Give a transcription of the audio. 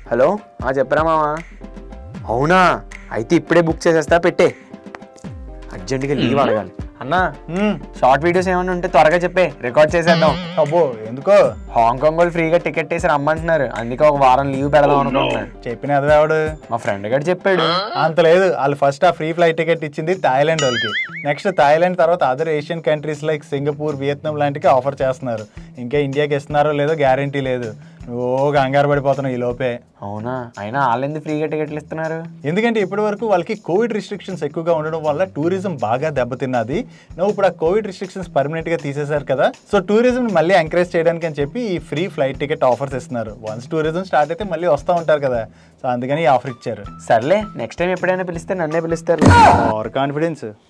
Hello ఆ చెప్పరా మావా అవునా అయితే ఇప్పుడే బుక్ చేసేస్తా పెట్టే అర్జెంటుగా లీవ్ అడగాలి అన్నా మ్మ్. షార్ట్ వీడియోస్ ఏమైనా ఉంటే త్వరగా చెప్పే రికార్డ్ చేసేద్దాం అబ్బో ఎందుకో హాంకాంగ్ వాళ్ళు ఫ్రీగా టికెట్ వేసి రమ్మంటున్నారు అందుకే ఒక వారం లీవ్ పెడదాం అనుకుంటున్నాను చెప్పిన అదవాడు మా ఫ్రెండ్ గడు చెప్పాడు అంత లేదు వాళ్ళు ఫస్ట్ ఆ ఫ్రీ ఫ్లైట్ టికెట్ ఇచ్చింది థాయిలాండ్ వాళ్ళకి నెక్స్ట్ థాయిలాండ్ తర్వాత other Asian countries like Singapore Vietnam లాంటికి ఆఫర్ చేస్తున్నారు ఇంకా ఇండియాకి ఇస్తున్నారో లేదో గ్యారంటీ లేదు ఓ కంగారు పడిపోతున్నావు ఈ లోపే అవునా అయినా వాళ్ళెందుకు ఫ్రీగా టికెట్లు ఇస్తున్నారు ఎందుకంటే ఇప్పటి వరకు వాళ్ళకి కోవిడ్ రిస్ట్రిక్షన్స్ ఎక్కువగా ఉండడం వల్ల టూరిజం బాగా దెబ్బతిన్నది నువ్వు ఇప్పుడు ఆ కోవిడ్ రిస్ట్రిక్షన్స్ పర్మనెంట్ గా తీసేశారు కదా సో టూరిజం మళ్ళీ ఎంకరేజ్ చేయడానికి అని చెప్పి ఈ ఫ్రీ ఫ్లైట్ టికెట్ ఆఫర్స్ ఇస్తున్నారు వన్స్ టూరిజం స్టార్ట్ అయితే మళ్ళీ వస్తూ ఉంటారు కదా సో అందుకని ఈ ఆఫర్ ఇచ్చారు సర్లే నెక్స్ట్ టైం ఎప్పుడైనా పిలిస్తే నన్నే పిలుస్తారు ఓవర్ కాన్ఫిడెన్స్